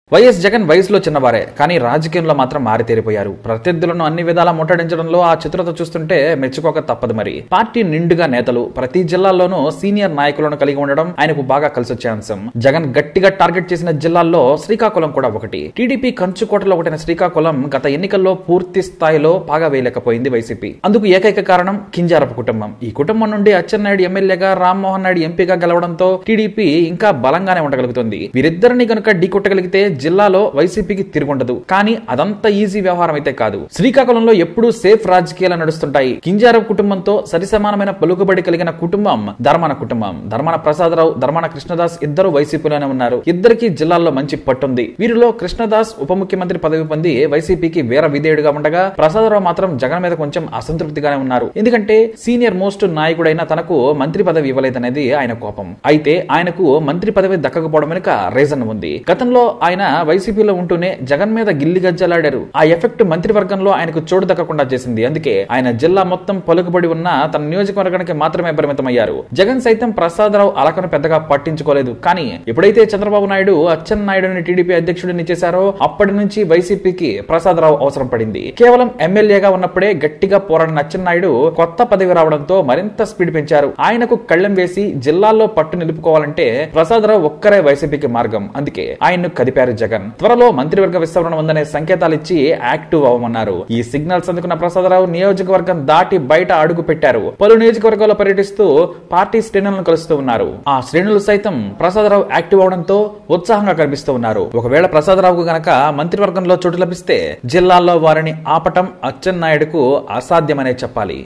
YS Jagan వయసులో చిన్నవారే కానీ రాజకీయంలో మాత్రం మారితేరిపోయారు ప్రత్యర్థులను అన్ని విధాలా ముట్టడించడంలో ఆ చిత్రత చూస్తుంటే మెచ్చుకోక తప్పదు మరి పార్టీ నిండుగా నేతలు ప్రతి జిల్లాల్లోనూ సీనియర్ నాయకులను కలిగి ఉండడం ఆయనకు బాగా కలిసొచ్చే అంశం జగన్ గట్టిగా టార్గెట్ చేసిన జిల్లాల్లో శ్రీకాకుళం కూడా ఒకటి టీడీపీ కంచుకోటలో ఒకటైన శ్రీకాకుళం గత ఎన్నికల్లో పూర్తి స్థాయిలో పాగా వేయలేకపోయింది వైసీపీ అందుకు ఏకైక కారణం కింజారపు కుటుంబం ఈ కుటుంబం నుండి అచ్చెన్నాయుడు ఎమ్మెల్యేగా రామ్మోహన్ నాయుడు ఎంపీగా గెలవడంతో టీడీపీ ఇంకా బలంగానే ఉండగలుగుతుంది వీరిద్దరిని కనుక ఢీకొట్టగలిగితే జిల్లాలో వైసీపీకి తిరుగుండదు కానీ అదంతా ఈజీ వ్యవహారం అయితే కాదు శ్రీకాకుళంలో ఎప్పుడూ సేఫ్ రాజకీయాలు నడుస్తుంటాయి కింజారవ్ కుటుంబంతో సరిసమానమైన పలుకుబడి కలిగిన కుటుంబం ధర్మాన కుటుంబం ధర్మాన ప్రసాదరావు ధర్మాన కృష్ణదాస్ ఇద్దరు వైసీపీలోనే ఉన్నారు ఇద్దరికి జిల్లాల్లో మంచి పట్టుంది వీరిలో కృష్ణదాస్ ఉప ముఖ్యమంత్రి పదవి పొంది వైసీపీకి వీర విధేయుడుగా ఉండగా ప్రసాదరావు మాత్రం జగన్ మీద కొంచెం అసంతృప్తిగానే ఉన్నారు ఎందుకంటే సీనియర్ మోస్ట్ నాయకుడైన తనకు మంత్రి పదవి ఇవ్వలేదనేది ఆయన కోపం అయితే ఆయనకు మంత్రి పదవి దక్కకపోవడం వెనుక రీజన్ ఉంది గతంలో ఆయన వైసీపీలో ఉంటూనే జగన్ మీద గిల్లి గజ్జలాడారు ఆ ఎఫెక్ట్ మంత్రివర్గంలో ఆయనకు చోటు దక్కకుండా చేసింది అందుకే ఆయన జిల్లా మొత్తం పలుకుబడి ఉన్న తన నియోజకవర్గానికి మాత్రమే పరిమితమయ్యారు జగన్ సైతం ప్రసాదరావు అలకను పెద్దగా పట్టించుకోలేదు కానీ ఎప్పుడైతే చంద్రబాబు నాయుడు అచ్చెన్నాయుడుని టీడీపీ అధ్యక్షుడిని చేశారో అప్పటి నుంచి వైసీపీకి ప్రసాదరావు అవసరం పడింది కేవలం ఎమ్మెల్యేగా ఉన్నప్పుడే గట్టిగా పోరాడిన అచ్చెన్నాయుడు కొత్త పదవి రావడంతో మరింత స్పీడ్ పెంచారు ఆయనకు కళ్ళెం వేసి జిల్లాల్లో పట్టు నిలుపుకోవాలంటే ప్రసాదరావు ఒక్కరే వైసీపీకి మార్గం అందుకే ఆయన్ను కదిపారు జగన్ త్వరలో మంత్రివర్గ విస్తరణ ఉందనే సంకేతాలు ఇచ్చి యాక్టివ్ అవ్వమన్నారు ఈ సిగ్నల్స్ అందుకున్న ప్రసాదరావు నియోజకవర్గం దాటి బయట అడుగు పెట్టారు పలు నియోజకవర్గాల్లో పర్యటిస్తూ పార్టీ శ్రేణులను కలుస్తూ ఉన్నారు ఆ శ్రేణులు సైతం ప్రసాదరావు యాక్టివ్ అవడంతో ఉత్సాహంగా కనిపిస్తూ ఉన్నారు ఒకవేళ ప్రసాదరావుకు గనక మంత్రివర్గంలో చోటు లభిస్తే జిల్లాల్లో వారిని ఆపటం అచ్చెన్నాయుడుకు అసాధ్యమనే చెప్పాలి